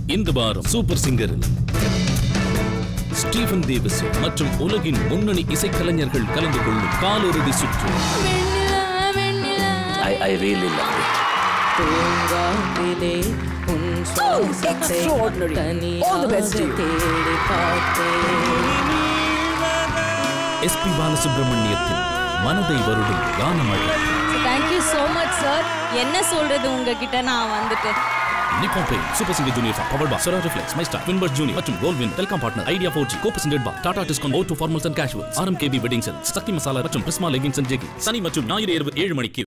இந்த வாரம் super சிங்கரில் Stephen Devi's மற்றும் உலகின் முன்னணி இசைக்கலைஞர்கள் கலந்து கொள்ளும் காலிறுதி சுற்று I, I really love it. பூங்காவிலே உன் சுவாசத்தை extraordinary. All the best to you. தனியாக தேடி பார்த்தேன் எஸ்பி பாலசுப்ரமணியத்தின் மனதை வருடும் கானமழை தேங்க்யூ so மச் சார் என்ன சொல்றது உங்ககிட்ட நான் வந்துட்டு நிப்பான் பே சூப்பர் சிங்கர் ஜூனியர் ஃபார் பவர் பார் செரா ரிஃப்ளெக்ஸ் மைஸ்டர் வின்பர்ஸ் ஜூனியர் மற்றும் கோல்வின் டெல்காம் partner Idea four G co presented by Tata discount ஓ டூ ஃபார்மல்ஸ் அண்ட் கேஷுவல்ஸ் ஆர்எம் கேபி வெட்டிங் செல் சக்தி மசாலா மற்றும் பிரிஸ்மா லெகிங்ஸ் அண்ட் ஜெகி சனி மற்றும் ஞாயிறு இரவு ஏழு மணிக்கு